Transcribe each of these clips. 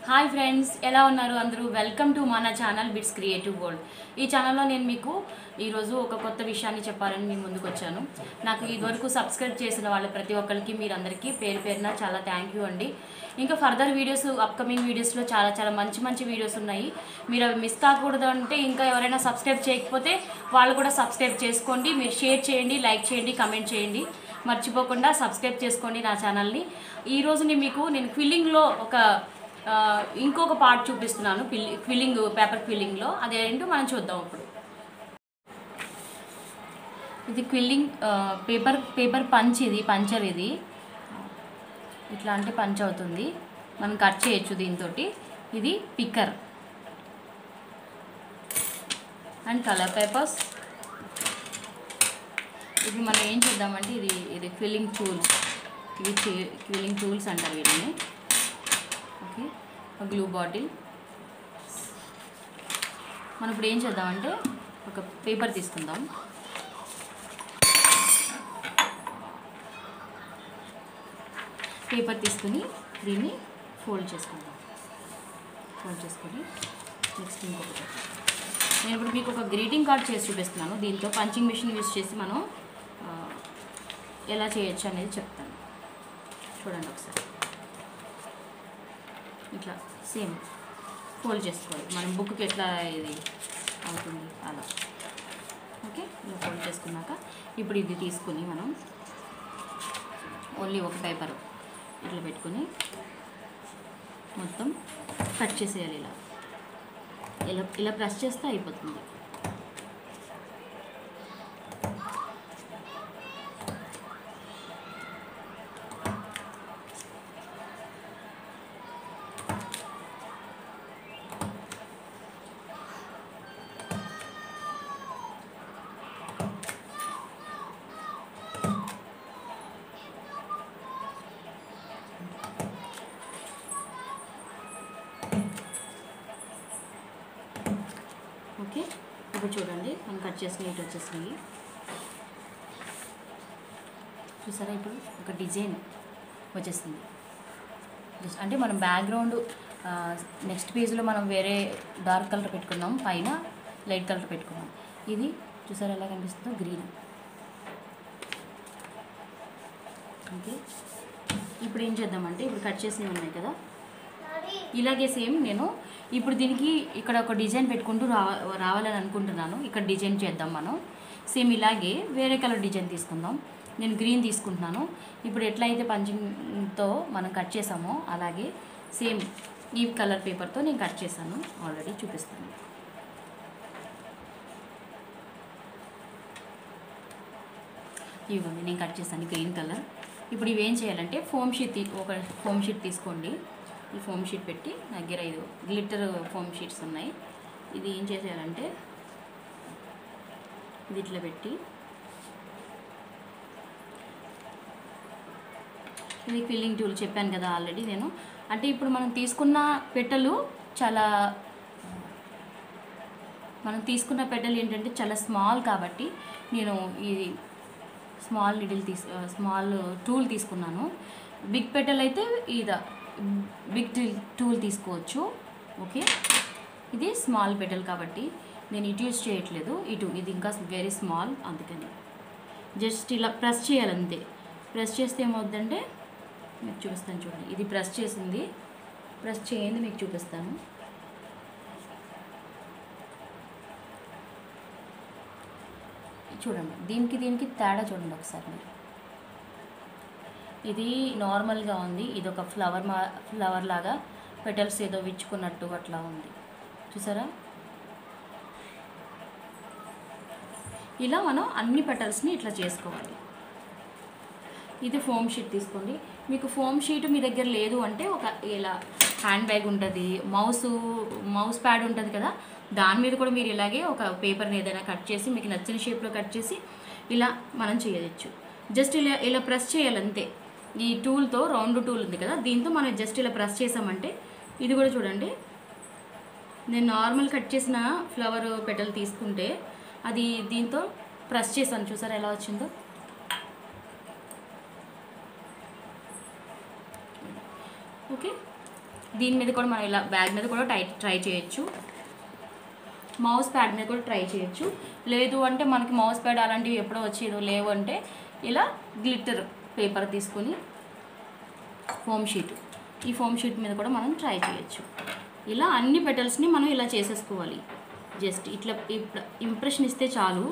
Hi friends ఎలా ఉన్నారు అందరూ వెల్కమ్ టు మన ఛానల్ బిట్స్ క్రియేటివ్ వరల్డ్ ఈ ఛానల్లో నేను మీకు ఈరోజు ఒక కొత్త విషయాన్ని చెప్పాలని మీ ముందుకు వచ్చాను నాకు ఇదివరకు సబ్స్క్రైబ్ చేసిన వాళ్ళ ప్రతి ఒక్కరికి మీరందరికీ పేరు పేరున చాలా థ్యాంక్ యూ అండి ఇంకా ఫర్దర్ వీడియోస్ అప్కమింగ్ వీడియోస్లో చాలా చాలా మంచి మంచి వీడియోస్ ఉన్నాయి మీరు అవి మిస్ కాకూడదు అంటే ఇంకా ఎవరైనా సబ్స్క్రైబ్ చేయకపోతే వాళ్ళు కూడా సబ్స్క్రైబ్ చేసుకోండి మీరు షేర్ చేయండి లైక్ చేయండి కమెంట్ చేయండి మర్చిపోకుండా సబ్స్క్రైబ్ చేసుకోండి నా ఛానల్ని ఈరోజు నేను మీకు నేను క్విల్లింగ్లో ఒక ఆ, ఇంకొక పార్ట్ చూపిస్తున్నాను క్విల్లి క్విల్లింగ్ పేపర్ క్విల్లింగ్లో అదేంటో మనం చూద్దాం ఇప్పుడు ఇది క్విల్లింగ్ ఆ, పేపర్ పేపర్ పంచ్ ఇది పంచర్ ఇది ఇట్లా అంటే పంచ్ అవుతుంది మనం కట్ చేయొచ్చు దీంతో ఇది పిక్కర్ అండ్ కలర్ పేపర్స్ ఇది మనం ఏం చేద్దామంటే ఇది ఇది క్విల్లింగ్ టూల్స్ ఇవి క్విల్లింగ్ టూల్స్ అంటారు వీటిని ఓకే గ్లూ బాటిల్ మనం ఇప్పుడు ఏం చేద్దామంటే ఒక పేపర్ తీసుకుందాం పేపర్ తీసుకుని దీన్ని ఫోల్డ్ చేసుకుందాం ఫోల్డ్ చేసుకొని నెక్స్ట్ ఇంకొకటి నేను ఇప్పుడు మీకు ఒక గ్రీటింగ్ కార్డ్ చేసి చూపిస్తున్నాను దీంతో పంచింగ్ మిషన్ యూస్ చేసి మనం ఆ, ఎలా చేయొచ్చు అనేది చెప్తాను చూడండి ఒకసారి ఇట్లా సేమ్ ఫోల్డ్ చేసుకోవాలి మనం బుక్కి ఎట్లా ఇది అవుతుంది అలా ఓకే ఇలా ఫోల్డ్ చేసుకున్నాక ఇప్పుడు ఇది తీసుకుని మనం ఓన్లీ ఒక పేపర్ ఇట్లా పెట్టుకుని మొత్తం కట్ చేసేయాలి ఇలా ఇలా ఇలా ప్రెస్ చేస్తే అయిపోతుంది ఓకే ఇప్పుడు చూడండి మనం కట్ చేసిన ఇటు వచ్చేసినాయి చూసారా ఇప్పుడు ఒక డిజైన్ వచ్చేసింది జస్ట్ అంటే మనం బ్యాక్గ్రౌండ్ నెక్స్ట్ పేజ్లో మనం వేరే డార్క్ కలర్ పెట్టుకున్నాం పైన లైట్ కలర్ పెట్టుకున్నాం ఇది చూసారా ఎలా కనిపిస్తుందో గ్రీన్ ఓకే ఇప్పుడు ఏం చేద్దామంటే ఇప్పుడు కట్ చేసినవి ఉన్నాయి కదా ఇలాగే సేమ్ నేను ఇప్పుడు దీనికి ఇక్కడ ఒక డిజైన్ పెట్టుకుంటూ రావ రావాలని అనుకుంటున్నాను ఇక్కడ డిజైన్ చేద్దాం మనం సేమ్ ఇలాగే వేరే కలర్ డిజైన్ తీసుకుందాం నేను గ్రీన్ తీసుకుంటున్నాను ఇప్పుడు ఎట్లయితే పంచింగ్తో మనం కట్ చేసామో అలాగే సేమ్ ఈ కలర్ పేపర్తో నేను కట్ చేశాను ఆల్రెడీ చూపిస్తాను ఇవ్వండి నేను కట్ చేశాను గ్రీన్ కలర్ ఇప్పుడు ఇవి ఏం చేయాలంటే ఫోమ్ షీట్ తీ- ఒక ఫోమ్ షీట్ తీసుకోండి ఈ ఫోమ్ షీట్ పెట్టి నా దగ్గర ఇది గ్లిటర్ ఫోమ్ షీట్స్ ఉన్నాయి ఇది ఏం చేసేయాలంటే ఇది ఇట్లా పెట్టి ఇది ఫిల్లింగ్ టూల్ చెప్పాను కదా ఆల్రెడీ నేను అంటే ఇప్పుడు మనం తీసుకున్న పెట్టెలు చాలా మనం తీసుకున్న పెట్టెలు ఏంటంటే చాలా స్మాల్ కాబట్టి నేను ఇది స్మాల్ నిడిల్ తీసు స్మాల్ టూల్ తీసుకున్నాను బిగ్ పెట్టెల్ అయితే ఇదా బిగ్ టూల్ తీసుకోవచ్చు ఓకే ఇది స్మాల్ పెట్టెల్ కాబట్టి నేను ఇటు యూస్ చేయట్లేదు ఇటు ఇది ఇంకా వెరీ స్మాల్ అందుకని జస్ట్ ఇలా ప్రెస్ చేయాలంతే ప్రెస్ చేస్తే ఏమవుద్దంటే మీకు చూపిస్తాను చూడండి ఇది ప్రెస్ చేసింది ప్రెస్ చేయండి మీకు చూపిస్తాను చూడండి దీనికి దీనికి తేడా చూడండి ఒకసారి మీరు ఇది నార్మల్గా ఉంది ఇది ఒక ఫ్లవర్ మా ఫ్లవర్ లాగా పెటల్స్ ఏదో విచ్చుకున్నట్టు అట్లా ఉంది చూసారా ఇలా మనం అన్ని పెటల్స్ని ఇట్లా చేసుకోవాలి ఇది ఫోమ్ షీట్ తీసుకోండి మీకు ఫోమ్ షీట్ మీ దగ్గర లేదు అంటే ఒక ఇలా హ్యాండ్ బ్యాగ్ ఉంటుంది మౌస్ మౌస్ ప్యాడ్ ఉంటుంది కదా దాని మీద కూడా మీరు ఇలాగే ఒక పేపర్ని ఏదైనా కట్ చేసి మీకు నచ్చిన షేప్లో కట్ చేసి ఇలా మనం చేయవచ్చు జస్ట్ ఇలా ఇలా ప్రెస్ చేయాలి అంతే ఈ టూల్తో రౌండ్ టూల్ ఉంది కదా దీంతో మనం జస్ట్ ఇలా ప్రెస్ చేసామంటే ఇది కూడా చూడండి నేను నార్మల్ కట్ చేసిన ఫ్లవర్ పెటల్ తీసుకుంటే అది దీంతో ప్రెస్ చేశాను చూసారా ఎలా వచ్చిందో ఓకే దీని మీద కూడా మనం ఇలా బ్యాగ్ మీద కూడా ట్రై ట్రై చేయొచ్చు మౌస్ ప్యాడ్ మీద కూడా ట్రై చేయొచ్చు లేదు అంటే మనకి మౌస్ ప్యాడ్ అలాంటివి ఎప్పుడో వచ్చేదో లేవు అంటే ఇలా గ్లిట్టర్ పేపర్ తీసుకొని ఫోమ్ షీట్ ఈ ఫోమ్ షీట్ మీద కూడా మనం ట్రై చేయొచ్చు ఇలా అన్ని పెటల్స్ని మనం ఇలా చేసేసుకోవాలి జస్ట్ ఇట్లా ఇట్లా ఇంప్రెషన్ ఇస్తే చాలు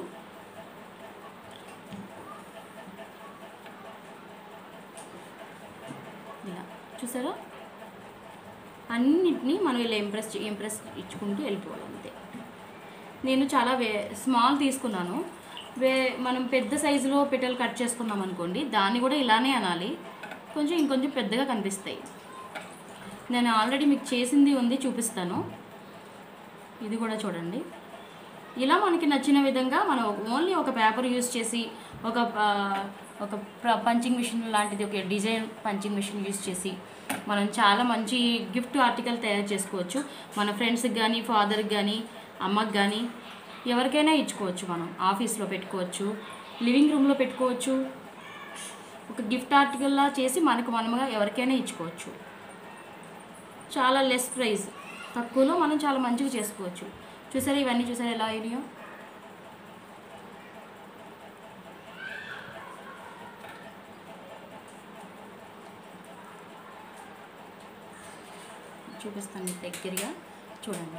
ఇలా చూసారా అన్నిటినీ మనం ఇలా ఇంప్రెస్ చే- ఇంప్రెస్ ఇచ్చుకుంటూ వెళ్ళిపోవాలి అంతే నేను చాలా వే స్మాల్ తీసుకున్నాను వే మనం పెద్ద సైజులో పెటల్ కట్ చేసుకున్నాం అనుకోండి దాన్ని కూడా ఇలానే అనాలి కొంచెం ఇంకొంచెం పెద్దగా కనిపిస్తాయి నేను ఆల్రెడీ మీకు చేసింది ఉంది చూపిస్తాను ఇది కూడా చూడండి ఇలా మనకి నచ్చిన విధంగా మనం ఓన్లీ ఒక పేపర్ యూస్ చేసి ఒక ఆ, ఒక పంచింగ్ మిషన్ లాంటిది ఒక డిజైన్ పంచింగ్ మిషన్ యూస్ చేసి మనం చాలా మంచి గిఫ్ట్ ఆర్టికల్ తయారు చేసుకోవచ్చు మన ఫ్రెండ్స్కి కానీ ఫాదర్కి కానీ అమ్మకి కానీ ఎవరికైనా ఇచ్చుకోవచ్చు మనం ఆఫీస్లో పెట్టుకోవచ్చు లివింగ్ రూమ్లో పెట్టుకోవచ్చు ఒక గిఫ్ట్ ఆర్టికల్లా చేసి మనకు మనముగా ఎవరికైనా ఇచ్చుకోవచ్చు చాలా లెస్ ప్రైస్ తక్కువలో మనం చాలా మంచిగా చేసుకోవచ్చు చూసారా ఇవన్నీ చూసారా ఎలా అయినాయో చూపిస్తాను మీకు దగ్గరగా చూడండి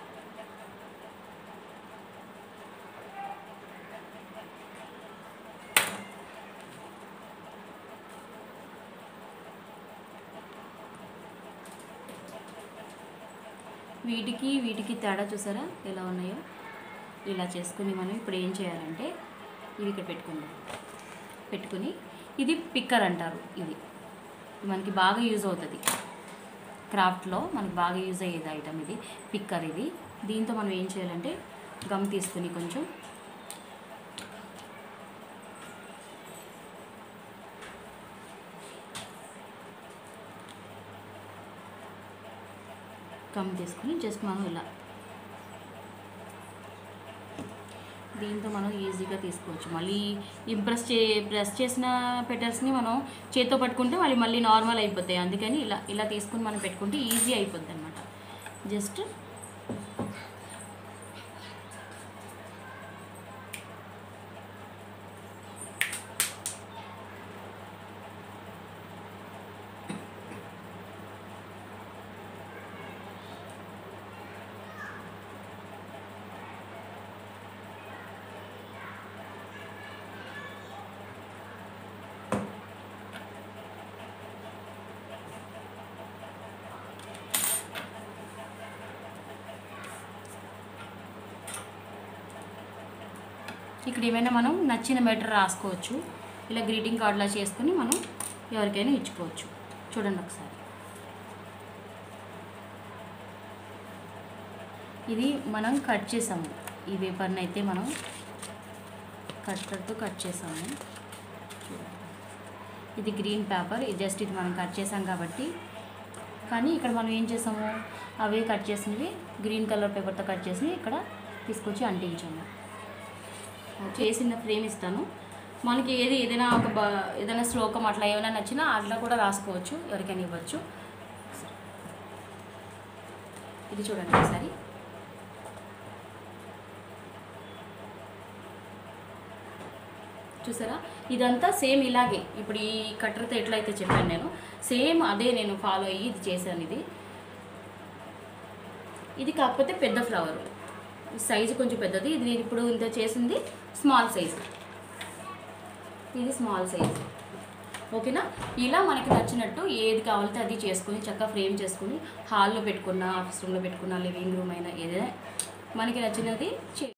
వీటికి వీటికి తేడా చూసారా ఎలా ఉన్నాయో ఇలా చేసుకుని మనం ఇప్పుడు ఏం చేయాలంటే ఇవి ఇక్కడ పెట్టుకుందాం పెట్టుకుని ఇది పిక్కర్ అంటారు ఇది ఇది మనకి బాగా యూజ్ అవుతుంది క్రాఫ్ట్లో మనకి బాగా యూజ్ అయ్యేది ఐటమ్ ఇది పిక్కర్ ఇది దీంతో మనం ఏం చేయాలంటే గమ్ తీసుకుని కొంచెం గమ్ తీసుకుని జస్ట్ మనం ఇలా దీంతో మనం ఈజీగా తీసుకోవచ్చు మళ్ళీ ఇంప్రెస్ చే ప్రెస్ చేసిన పెటల్స్ని మనం చేత్తో పట్టుకుంటే మళ్ళీ మళ్ళీ నార్మల్ అయిపోతాయి అందుకని ఇలా ఇలా తీసుకుని మనం పెట్టుకుంటే ఈజీ అయిపోద్ది అనమాట జస్ట్ ఇక్కడ ఏమైనా మనం నచ్చిన మెటర్ రాసుకోవచ్చు ఇలా గ్రీటింగ్ కార్డులా చేసుకుని మనం ఎవరికైనా ఇచ్చుకోవచ్చు చూడండి ఒకసారి ఇది మనం కట్ చేసాము ఈ పేపర్ని అయితే మనం కట్టర్తో కట్ చేసాము చూడండి. ఇది గ్రీన్ పేపర్ ఇది జస్ట్ ఇది మనం కట్ చేసాం కాబట్టి కానీ ఇక్కడ మనం ఏం చేసాము అవే కట్ చేసినవి గ్రీన్ కలర్ పేపర్తో కట్ చేసి ఇక్కడ తీసుకొచ్చి అంటించాము చేసిన ఫ్రేమ్ ఇస్తాను మనకి ఏది ఏదైనా ఒక బ ఏదైనా శ్లోకం అట్లా ఏమైనా నచ్చినా అట్లా కూడా రాసుకోవచ్చు ఎవరికైనా ఇవ్వచ్చు ఇది చూడండి ఒకసారి చూసారా ఇదంతా సేమ్ ఇలాగే ఇప్పుడు ఈ కట్టర్తో ఎట్లయితే చెప్పాను నేను సేమ్ అదే నేను ఫాలో అయ్యి ఇది చేశాను ఇది ఇది కాకపోతే పెద్ద ఫ్లవర్ సైజు కొంచెం పెద్దది ఇది నేను ఇప్పుడు ఇంత చేసింది స్మాల్ సైజు ఇది స్మాల్ సైజు ఓకేనా ఇలా మనకి నచ్చినట్టు ఏది కావాలితే అది చేసుకుని చక్కగా ఫ్రేమ్ చేసుకుని హాల్లో పెట్టుకున్నా ఆఫీస్ రూమ్లో పెట్టుకున్నా లివింగ్ రూమ్ అయినా ఏదైనా మనకి నచ్చినది చే